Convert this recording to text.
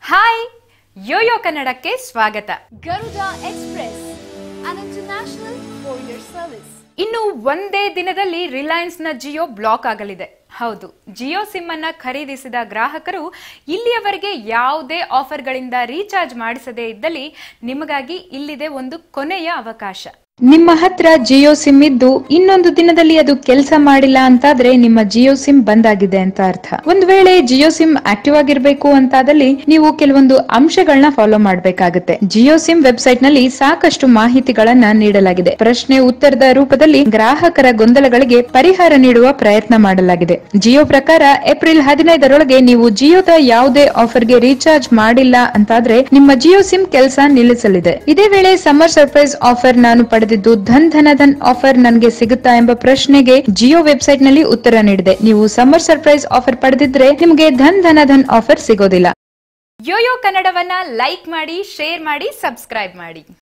Hi Yoyo ಕನ್ನಡಕ್ಕೆ ಸ್ವಾಗತ Garuda Express, an international courier service. ಇನ್ನು ಒಂದೇ ದಿನದಲ್ಲಿ ರಿಲಯನ್ಸ್ ನ ಜಿಯೋ ಬ್ಲಾಕ್ ಆಗಲಿದೆ ಹೌದು ಜಿಯೋ ಸಿಮ್ ಅನ್ನ ಖರೀದಿಸಿದ ಗ್ರಾಹಕರು ಇಲ್ಲಿಯವರೆಗೆ ಯಾವುದೇ ಆಫರ್ಗಳಿಂದ ರೀಚಾರ್ಜ್ ಮಾಡಿಸದೇ ಇದ್ದಲ್ಲಿ ನಿಮಗಾಗಿ ಇಲ್ಲಿದೆ ಒಂದು ಕೊನೆಯ ಅವಕಾಶ ನಿಮ್ಮ ಹತ್ರ ಜಿಯೋ ಸಿಮ್ ಇದ್ದು ಇನ್ನೊಂದು ದಿನದಲ್ಲಿ ಅದು ಕೆಲಸ ಮಾಡಿಲ್ಲ ಅಂತಾದ್ರೆ ನಿಮ್ಮ ಜಿಯೋ ಸಿಮ್ ಬಂದ್ ಆಗಿದೆ ಅಂತ ಅರ್ಥ ಒಂದ್ ವೇಳೆ ಜಿಯೋ ಸಿಮ್ ಆಕ್ಟಿವ್ ಆಗಿರ್ಬೇಕು ಅಂತಾದಲ್ಲಿ ನೀವು ಕೆಲವೊಂದು ಅಂಶಗಳನ್ನ ಫಾಲೋ ಮಾಡ್ಬೇಕಾಗುತ್ತೆ ಜಿಯೋ ಸಿಮ್ ವೆಬ್ಸೈಟ್ ನಲ್ಲಿ ಸಾಕಷ್ಟು ಮಾಹಿತಿಗಳನ್ನ ನೀಡಲಾಗಿದೆ ಪ್ರಶ್ನೆ ಉತ್ತರದ ರೂಪದಲ್ಲಿ ಗ್ರಾಹಕರ ಗೊಂದಲಗಳಿಗೆ ಪರಿಹಾರ ನೀಡುವ ಪ್ರಯತ್ನ ಮಾಡಲಾಗಿದೆ ಜಿಯೋ ಪ್ರಕಾರ ಏಪ್ರಿಲ್ ಹದಿನೈದರೊಳಗೆ ನೀವು ಜಿಯೋದ ಯಾವುದೇ ಆಫರ್ಗೆ ರೀಚಾರ್ಜ್ ಮಾಡಿಲ್ಲ ಅಂತಾದ್ರೆ ನಿಮ್ಮ ಜಿಯೋ ಸಿಮ್ ಕೆಲಸ ನಿಲ್ಲಿಸಲಿದೆ ಇದೇ ವೇಳೆ ಸಮ್ಮರ್ ಸರ್ಪ್ರೈಸ್ ಆಫರ್ ನಾನು ಪಡೆದಿದ್ದು ಧನ್ ಧನ ಧನ್ ಆಫರ್ ನನಗೆ ಸಿಗುತ್ತಾ ಎಂಬ ಪ್ರಶ್ನೆಗೆ ಜಿಯೋ ವೆಬ್ಸೈಟ್ ನಲ್ಲಿ ಉತ್ತರ ನೀಡಿದೆ ನೀವು ಸಮ್ಮರ್ ಸರ್ಪ್ರೈಸ್ ಆಫರ್ ಪಡೆದಿದ್ರೆ ನಿಮಗೆ ಧನ್ ಧನ ಧನ್ ಆಫರ್ ಸಿಗೋದಿಲ್ಲ ಯೋಯೋ ಕನ್ನಡವನ್ನ ಲೈಕ್ ಮಾಡಿ ಶೇರ್ ಮಾಡಿ ಸಬ್ಸ್ಕ್ರೈಬ್ ಮಾಡಿ